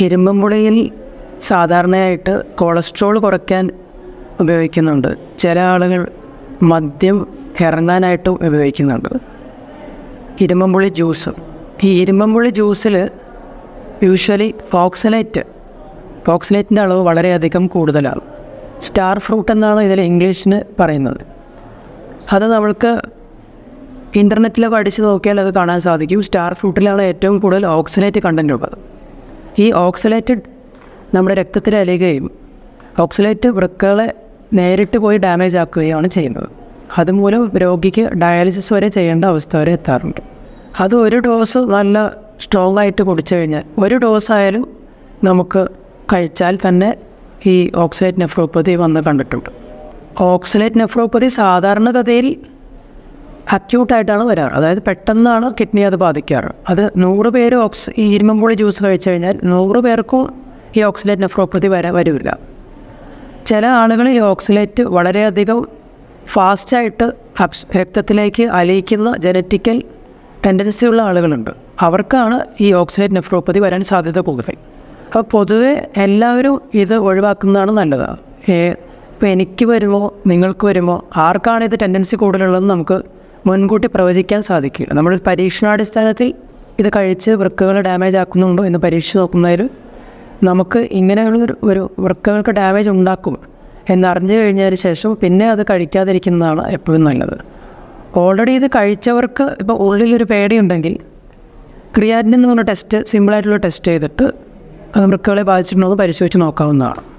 ഇരുമ്പമ്പുളിയിൽ സാധാരണയായിട്ട് കൊളസ്ട്രോൾ കുറയ്ക്കാൻ ഉപയോഗിക്കുന്നുണ്ട് ചില ആളുകൾ മദ്യം ഇറങ്ങാനായിട്ടും ഉപയോഗിക്കുന്നുണ്ട് ഇരുമ്പമ്പുളി ജ്യൂസ് ഈ ഇരുമ്പമ്പുളി ജ്യൂസിൽ യൂഷ്വലി ഫോക്സലേറ്റ് ഫോക്സലേറ്റിൻ്റെ അളവ് വളരെയധികം കൂടുതലാണ് സ്റ്റാർ ഫ്രൂട്ട് എന്നാണ് ഇതിൽ ഇംഗ്ലീഷിന് പറയുന്നത് അത് നമ്മൾക്ക് ഇൻ്റർനെറ്റിലൊക്കെ അടിച്ച് നോക്കിയാൽ അത് കാണാൻ സാധിക്കും സ്റ്റാർ ഫ്രൂട്ടിലാണ് ഏറ്റവും കൂടുതൽ ഓക്സലേറ്റ് കണ്ടൻറ് ഉള്ളത് ഈ ഓക്സലേറ്റ് നമ്മുടെ രക്തത്തിൽ അലിയുകയും ഓക്സലേറ്റ് വൃക്കകളെ നേരിട്ട് പോയി ഡാമേജ് ആക്കുകയാണ് ചെയ്യുന്നത് അതുമൂലം രോഗിക്ക് ഡയാലിസിസ് വരെ ചെയ്യേണ്ട അവസ്ഥ വരെ എത്താറുണ്ട് അത് ഒരു ഡോസ് നല്ല സ്ട്രോങ് ആയിട്ട് കുടിച്ചു കഴിഞ്ഞാൽ ഒരു ഡോസ് ആയാലും നമുക്ക് കഴിച്ചാൽ തന്നെ ഈ ഓക്സലേറ്റ് നെഫ്രോപ്പതി വന്ന് കണ്ടിട്ടുണ്ട് ഓക്സലേറ്റ് നെഫ്രോപ്പതി സാധാരണഗതിയിൽ അക്യൂട്ടായിട്ടാണ് വരാറ് അതായത് പെട്ടെന്നാണ് കിഡ്നി അത് ബാധിക്കാറ് അത് നൂറ് പേര് ഓക്സ് ഈ ഇരുമ്പുളി ജ്യൂസ് കഴിച്ചു കഴിഞ്ഞാൽ നൂറ് പേർക്കും ഈ ഓക്സിലേറ്റ് നെഫ്രോപ്പതി വര വരില്ല ചില ആളുകളിൽ ഈ ഓക്സിലേറ്റ് വളരെയധികം ഫാസ്റ്റായിട്ട് അബ്സ് രക്തത്തിലേക്ക് അലിയിക്കുന്ന ജനറ്റിക്കൽ ടെൻഡൻസി ഉള്ള ആളുകളുണ്ട് അവർക്കാണ് ഈ ഓക്സിലേറ്റ് നെഫ്രോപ്പതി വരാൻ സാധ്യത കൂടുതൽ അപ്പോൾ പൊതുവെ എല്ലാവരും ഇത് ഒഴിവാക്കുന്നതാണ് നല്ലത് ഇപ്പോൾ എനിക്ക് വരുമോ നിങ്ങൾക്ക് വരുമോ ആർക്കാണ് ഇത് ടെൻഡൻസി കൂടുതലുള്ളതെന്ന് നമുക്ക് മുൻകൂട്ടി പ്രവചിക്കാൻ സാധിക്കില്ല നമ്മൾ പരീക്ഷണാടിസ്ഥാനത്തിൽ ഇത് കഴിച്ച് വൃക്കകൾ ഡാമേജ് ആക്കുന്നുണ്ടോ എന്ന് പരീക്ഷിച്ച് നോക്കുന്നതിൽ നമുക്ക് ഇങ്ങനെയുള്ളൊരു ഒരു വൃക്കകൾക്ക് ഡാമേജ് ഉണ്ടാക്കും എന്നറിഞ്ഞു കഴിഞ്ഞതിന് ശേഷം പിന്നെ അത് കഴിക്കാതിരിക്കുന്നതാണ് എപ്പോഴും നല്ലത് ഓൾറെഡി ഇത് കഴിച്ചവർക്ക് ഇപ്പോൾ ഉള്ളിലൊരു പേടിയുണ്ടെങ്കിൽ ക്രിയാറ്റിൻ എന്ന് പറഞ്ഞ ടെസ്റ്റ് സിമ്പിളായിട്ടുള്ള ടെസ്റ്റ് ചെയ്തിട്ട് അത് വൃക്കകളെ ബാധിച്ചിട്ടുണ്ടോ എന്ന് പരിശോധിച്ച് നോക്കാവുന്നതാണ്